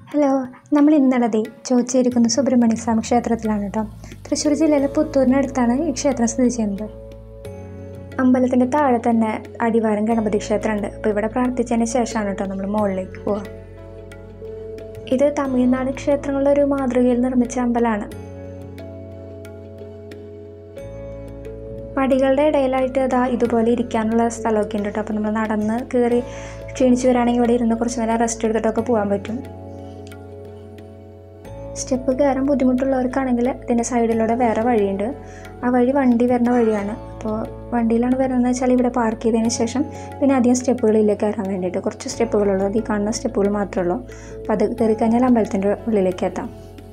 hello നമ്മൾ ഇന്നലതേ ചോദിച്ചിരിക്കുന്ന സുബ്രഹ്മണ്യ സ്വാമി ക്ഷേത്രത്തിലാണ് കേട്ടോ തൃശ്ശൂർ ജില്ലയിലെ പുത്തൂരിനടുത്താണ് ഈ ക്ഷേത്രം സ്ഥിതി ചെയ്യുന്നത് അമ്പലത്തിൻ്റെ താഴെ തന്നെ അടിവാരം ഗണപതി ക്ഷേത്രമുണ്ട് അപ്പോൾ ഇവിടെ പ്രാർത്ഥിച്ചതിന് ശേഷമാണ് കേട്ടോ നമ്മൾ മുകളിലേക്ക് പോവുക ഇത് തമിഴ്നാട് ക്ഷേത്രങ്ങളുടെ ഒരു മാതൃകയിൽ നിർമ്മിച്ച അമ്പലമാണ് പടികളുടെ ഇടയിലായിട്ട് ഇതാ ഇതുപോലെ ഇരിക്കാനുള്ള സ്ഥലമൊക്കെ ഉണ്ട് കേട്ടോ അപ്പോൾ നമ്മൾ നടന്ന് കയറി ക്ഷീണിച്ച് വരാണെങ്കിൽ ഇവിടെ ഇരുന്ന് കുറച്ച് നേരം റെസ്റ്റ് എടുത്തിട്ടൊക്കെ പോകാൻ പറ്റും സ്റ്റെപ്പ് കയറാൻ ബുദ്ധിമുട്ടുള്ളവർക്കാണെങ്കിൽ ഇതിൻ്റെ സൈഡിലൂടെ വേറെ വഴിയുണ്ട് ആ വഴി വണ്ടി വരുന്ന വഴിയാണ് അപ്പോൾ വണ്ടിയിലാണ് വരുന്നതെന്ന് വെച്ചാൽ ഇവിടെ പാർക്ക് ചെയ്തതിന് ശേഷം പിന്നെ അധികം സ്റ്റെപ്പുകളില്ല കയറാൻ വേണ്ടിയിട്ട് കുറച്ച് സ്റ്റെപ്പുകളുള്ളൂ അത് ഈ കാണുന്ന സ്റ്റെപ്പുകൾ മാത്രമേ ഉള്ളൂ അപ്പോൾ അത് കയറി കഴിഞ്ഞാൽ അമ്പലത്തിൻ്റെ ഉള്ളിലേക്ക് എത്താം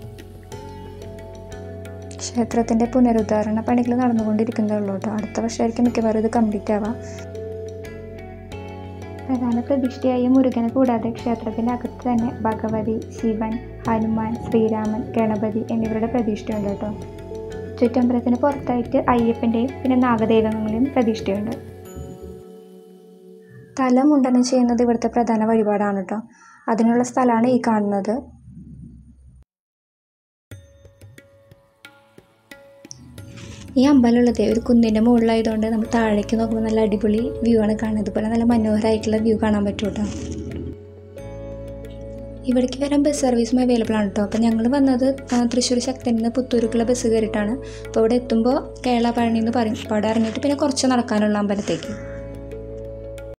ക്ഷേത്രത്തിൻ്റെ പുനരുദ്ധാരണ പണികൾ നടന്നുകൊണ്ടിരിക്കുന്നതേ ഉള്ളൂ കേട്ടോ അടുത്ത വർഷമായിരിക്കും മിക്കവാറും ഇത് കംപ്ലീറ്റ് ആവാം പ്രധാന പ്രതിഷ്ഠയായ മുരുകനെ കൂടാതെ ക്ഷേത്രത്തിൻ്റെ അകത്ത് തന്നെ ഭഗവതി ശിവൻ ഹനുമാൻ ശ്രീരാമൻ ഗണപതി എന്നിവരുടെ പ്രതിഷ്ഠയുണ്ട് കേട്ടോ ചുറ്റമ്പലത്തിന് പുറത്തായിട്ട് അയ്യപ്പൻ്റെയും പിന്നെ നാഗദൈവങ്ങളുടെയും പ്രതിഷ്ഠയുണ്ട് തല മുണ്ടനം ചെയ്യുന്നത് ഇവിടുത്തെ പ്രധാന വഴിപാടാണ് കേട്ടോ അതിനുള്ള സ്ഥലമാണ് ഈ കാണുന്നത് ഈ അമ്പലമുള്ളത് ഒരു കുന്നിൻ്റെ മുകളിലായതുകൊണ്ട് നമ്മൾ താഴേക്ക് നോക്കുമ്പോൾ നല്ല അടിപൊളി വ്യൂ ആണ് കാണുന്നത് ഇതുപോലെ നല്ല മനോഹരമായിട്ടുള്ള വ്യൂ കാണാൻ പറ്റും കേട്ടോ ഇവിടേക്ക് വരാൻ ബസ് സർവീസും അവൈലബിൾ ആണ് കേട്ടോ അപ്പോൾ ഞങ്ങൾ വന്നത് ആ, തൃശ്ശൂർ ശക്തിയിൽ നിന്ന് പുത്തൂരുക്കുള്ള ബസ് കയറിയിട്ടാണ് അപ്പോൾ ഇവിടെ എത്തുമ്പോൾ കേരള പഴനി എന്ന് പറയും അപ്പോൾ അവിടെ ഇറങ്ങിയിട്ട് പിന്നെ കുറച്ച് നടക്കാനുള്ള അമ്പലത്തേക്ക്